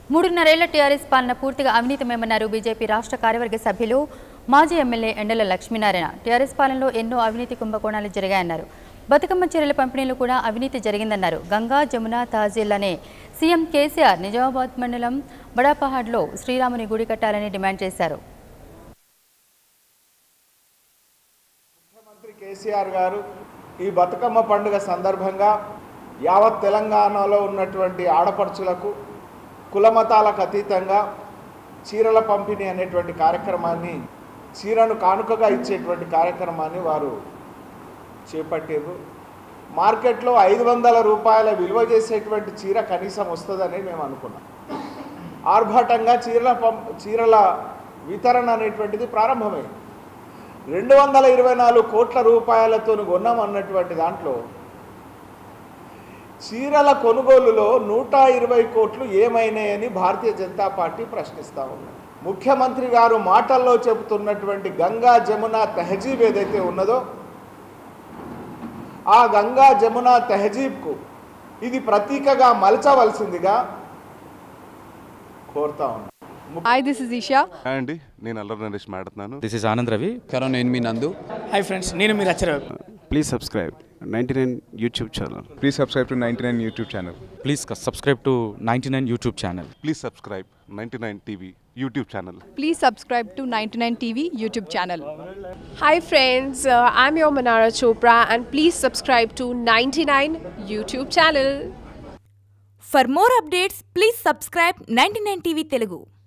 మూడున్నరేళ్ల TRS పాలన పూర్తిగా అవినీతిమేమన్నారు BJP రాష్ట్ర కార్యవర్గ సభ్యులు మాజీ ఎమ్మెల్యే ఎండల లక్ష్మీనారాయణ టీఆర్ఎస్ పాలనలో ఎన్నో అవినీతి కుంభకోణాలు జరిగాయన్నారు బతుకమ్మ చీరల పంపిణీలో కూడా అవినీతి జరిగిందన్నారు గంగా జమున తాజీల్ అనే సీఎం కేసీఆర్ నిజామాబాద్ మండలం బడాపహాడ్లో శ్రీరాముని గుడి కట్టాలని డిమాండ్ చేశారు ముఖ్యమంత్రి కేసీఆర్ గారు ఈ బతుకమ్మ పండుగ సందర్భంగా యావత్ తెలంగాణలో ఉన్నటువంటి ఆడపడుచులకు కులమతాలకు అతీతంగా చీరల పంపిణీ అనేటువంటి కార్యక్రమాన్ని చీరను కానుకగా ఇచ్చేటువంటి కార్యక్రమాన్ని వారు చేపట్టారు మార్కెట్లో ఐదు వందల రూపాయల విలువ చేసేటువంటి చీర కనీసం వస్తుందని మేము అనుకున్నాం ఆర్భాటంగా చీరల పం చీరల వితరణ అనేటువంటిది ప్రారంభమైంది రెండు వందల ఇరవై నాలుగు కోట్ల రూపాయలతో కొన్నామన్నటువంటి దాంట్లో చీరల కొనుగోలులో నూట ఇరవై కోట్లు ఏమైనాయని భారతీయ జనతా పార్టీ ప్రశ్నిస్తూ ఉన్నది ముఖ్యమంత్రి గారు మాటల్లో చెబుతున్నటువంటి గంగా జమున తెహజీబ్ ఏదైతే ఉన్నదో ఆ గంగా జమున తెహజీబ్కు ఇది ప్రతీకగా మలచవలసిందిగా కోరుతా ఉన్నాం Hi, this is Isha. Hi అండి నేను అల్లరి నరేష్ మాట్లాడుతున్నాను దిస్ ఇస్ ఆనంద్ రవి కరో నేను మీ నందు హాయ్ ఫ్రెండ్స్ నేను మీరు అచ్చర please subscribe ninety nine YouTube channel Please subscribe to 99 YouTube channel. Please subscribe to ninety nine YouTube channel please subscribe ninety nine TV YouTube channel Please subscribe to 99 TV YouTube channel. Hi friends, uh, I'm your Manara Chopra and please subscribe to 99 YouTube channel. For more updates, please subscribe 99 TV Telugu.